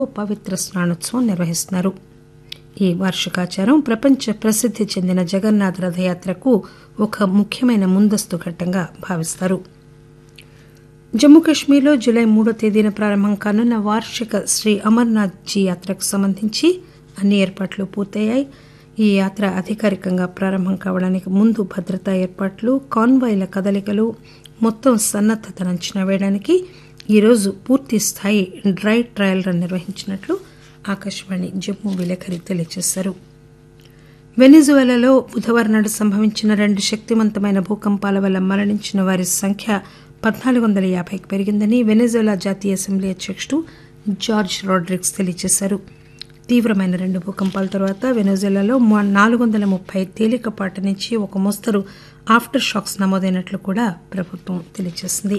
పవిత్ర స్నానోత్సవం నిర్వహిస్తున్నారు ఈ వార్షికాచారం ప్రపంచ ప్రసిద్ది చెందిన జగన్నాథ రథయాత్రకు ఒక ముఖ్యమైన ముందస్తు ఘట్టంగా భావిస్తారు జమ్మూ కశ్మీర్లో జూలై మూడో తేదీన ప్రారంభం కానున్న వార్షిక శ్రీ అమర్నాథ్ జీ యాత్రకు సంబంధించి అన్ని ఏర్పాట్లు పూర్తయ్యాయి ఈ యాత్ర అధికారికంగా ప్రారంభం కావడానికి ముందు భద్రతా ఏర్పాట్లు కాన్వాయ్ల కదలికలు మొత్తం సన్నద్దతను అంచనా వేయడానికి ఈరోజు పూర్తి స్థాయి డ్రై ట్రయల్ రన్ నిర్వహించినట్లు ఆకాశవాణి జమ్మూ విలేకరి తెలియజేశారు వెనిజువెలాలో బుధవారం నాడు సంభవించిన రెండు శక్తివంతమైన భూకంపాల వల్ల మరణించిన వారి సంఖ్య పద్నాలుగు వందల యాభైకి పెరిగిందని వెనిజువెలా జాతీయ అసెంబ్లీ అధ్యకుడు జార్జ్ రాడ్రిక్స్ తెలియజేశారు తీవ్రమైన రెండు భూకంపాల తర్వాత వెనిజువెలాలో నాలుగు వందల ముప్పై తేలికపాటి నుంచి ఒక మోస్తరు ఆఫ్టర్ షాక్స్ నమోదైనట్లు కూడా ప్రభుత్వం తెలియజేసింది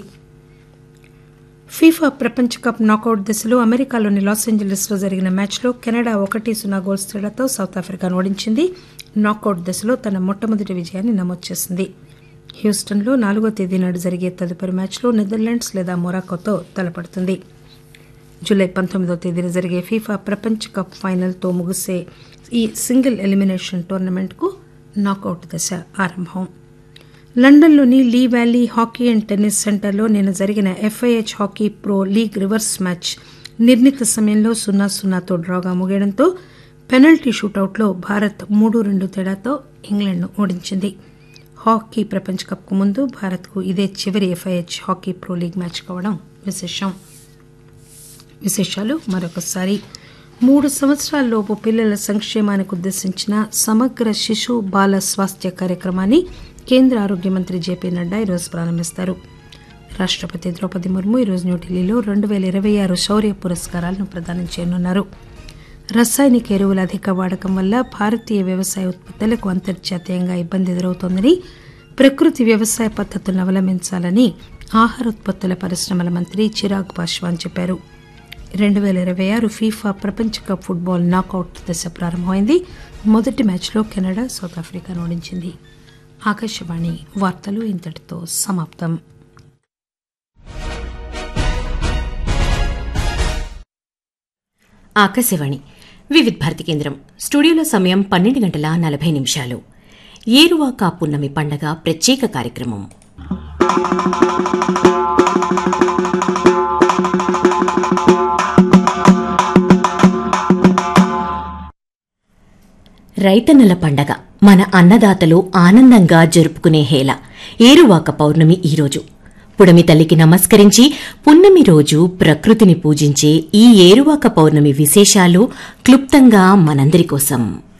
ఫీఫా ప్రపంచ కప్ నాకౌట్ దశలో అమెరికాలోని లాస్ ఏంజలీస్ లో జరిగిన మ్యాచ్లో కెనడా ఒకటి సున్నా గోల్స్ తేడాతో సౌత్ ఆఫ్రికాను ఓడించింది నాకౌట్ దశలో తన మొట్టమొదటి విజయాన్ని నమోదు చేసింది హ్యూస్టన్లో నాలుగో తేదీ నాడు జరిగే తదుపరి మ్యాచ్లో నెదర్లాండ్స్ లేదా మొరాకోతో తలపడుతుంది జూలై పంతొమ్మిదో తేదీన జరిగే ఫీఫా ప్రపంచ కప్ ఫైనల్తో ముగిసే ఈ సింగిల్ ఎలిమినేషన్ టోర్నమెంట్కు నాకౌట్ దశ ఆరంభం లండన్లోని Lee Valley hockey and tennis సెంటర్లో నిన్న జరిగిన FIH hockey pro league reverse match నిర్ణీత సమయంలో సున్నా సున్నాతో డ్రాగా ముగియడంతో పెనల్టీ షూటౌట్లో భారత్ మూడు రెండు తేడాతో ఇంగ్లాండ్ను ఓడించింది హాకీ ప్రపంచ కప్కు ముందు భారత్కు ఇదే చివరి FIH hockey pro league match కావడం విశేషం విశేషాలు మరొకసారి మూడు సంవత్సరాల్లోపు పిల్లల సంక్షేమానికి ఉద్దేశించిన సమగ్ర శిశు బాల స్వాస్థ్య కార్యక్రమాన్ని కేంద్ర ఆరోగ్య మంత్రి జేపీ నడ్డా ఈరోజు ప్రారంభిస్తారు రాష్టపతి ద్రౌపది ముర్ము ఈరోజు న్యూఢిల్లీలో రెండు పేల ఇరవై ఆరు శౌర్య పురస్కారాలను ప్రదానం చేయనున్నారు రసాయనిక ఎరువుల అధిక వాడకం వల్ల భారతీయ వ్యవసాయ ఉత్పత్తులకు అంతర్జాతీయంగా ఇబ్బంది ఎదురవుతోందని ప్రకృతి వ్యవసాయ పద్దతులను అవలంబించాలని ఆహార ఉత్పత్తుల పరిశ్రమల మంత్రి చిరాగ్ పాశ్వాన్ చెప్పారు రెండు పేల ఇరవై ఆరు ఫీఫా ప్రపంచ కప్ ఫుట్బాల్ నాకౌట్ దశ ప్రారంభమైంది మొదటి మ్యాచ్లో కెనడా సౌత్ ఆఫ్రికాను ఓడించింది ఆకాశవాణి వార్తలు ఇంతటితో సమాప్తం ఆకాశవాణి వివిధ్ భారతి కేంద్రం స్టూడియోలో సమయం పన్నెండు గంటల నలభై నిమిషాలు ఏరువాక పున్నమి పండగ ప్రత్యేక కార్యక్రమం రైతన్నల పండగ మన అన్నదాతలు ఆనందంగా జరుపుకునే హేళ ఏరువాక పౌర్ణమి ఈరోజు పుడమి తల్లికి నమస్కరించి పున్నమి రోజు ప్రకృతిని పూజించే ఈ ఏరువాక పౌర్ణమి విశేషాలు క్లుప్తంగా మనందరి కోసం